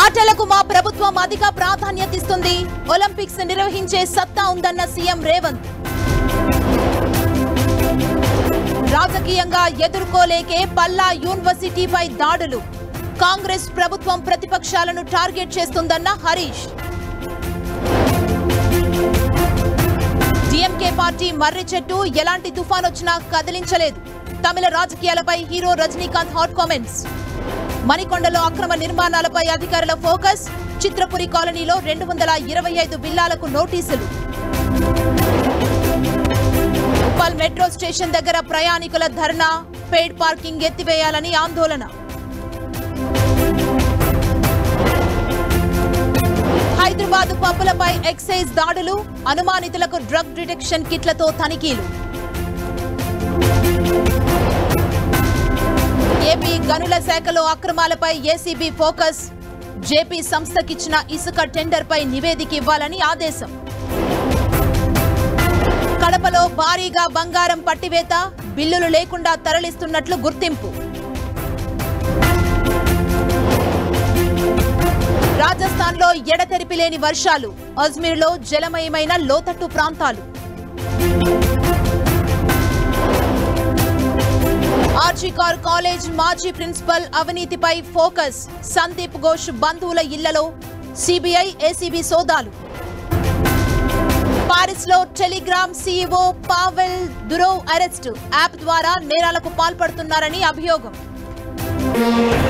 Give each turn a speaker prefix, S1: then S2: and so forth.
S1: ఆటలకు మా ప్రభుత్వం అధిక ప్రాధాన్యత ఇస్తుంది ఒలింపిక్స్ నిర్వహించే సత్తా ఉందన్న సీఎం రేవంత్ రాజకీయంగా ఎదుర్కోలేకే పల్లా యూనివర్సిటీపై దాడులు కాంగ్రెస్ ప్రభుత్వం ప్రతిపక్షాలను టార్గెట్ చేస్తుందన్న హరీష్ డిఎంకే పార్టీ మర్రి చెట్టు ఎలాంటి తుఫాన్ వచ్చినా కదిలించలేదు తమిళ రాజకీయాలపై హీరో రజనీకాంత్ హాట్ కామెంట్స్ మణికొండలో అక్రమ నిర్మాణాలపై అధికారుల ఫోకస్ చిత్రపురి కాలనీలో రెండు వందల ఇరవై ఐదు బిల్లాలకు నోటీసులు ఉప్పల్ మెట్రో స్టేషన్ దగ్గర ప్రయాణికుల ధర్నా పెయిడ్ పార్కింగ్ ఎత్తివేయాలని ఆందోళన హైదరాబాద్ పబ్బులపై ఎక్సైజ్ దాడులు అనుమానితులకు డ్రగ్ డిటెక్షన్ కిట్లతో తనిఖీలు ఏపీ గనుల శాఖలో అక్రమాలపై ఏసీబీ ఫోకస్ జేపీ సంస్థకిచ్చిన ఇసుక టెండర్పై నివేదిక ఇవ్వాలని ఆదేశం కడపలో భారీగా బంగారం పట్టివేత బిల్లులు లేకుండా తరలిస్తున్నట్లు గుర్తింపు రాజస్థాన్లో ఎడతెరిపి లేని వర్షాలు అజ్మీర్లో జలమయమైన లోతట్టు ప్రాంతాలు ఆర్జీకార్ కాలేజ్ మాజీ ప్రిన్సిపల్ అవినీతిపై ఫోకస్ సందీప్ ఘోష్ బంధువుల ఇళ్లలో సిబిఐ ఏసీబీ సోదాలు పారిస్ లో Telegram CEO Pavel Durov arrest app ద్వారా నేరాలకు పాల్పడుతున్నారని అభియోగం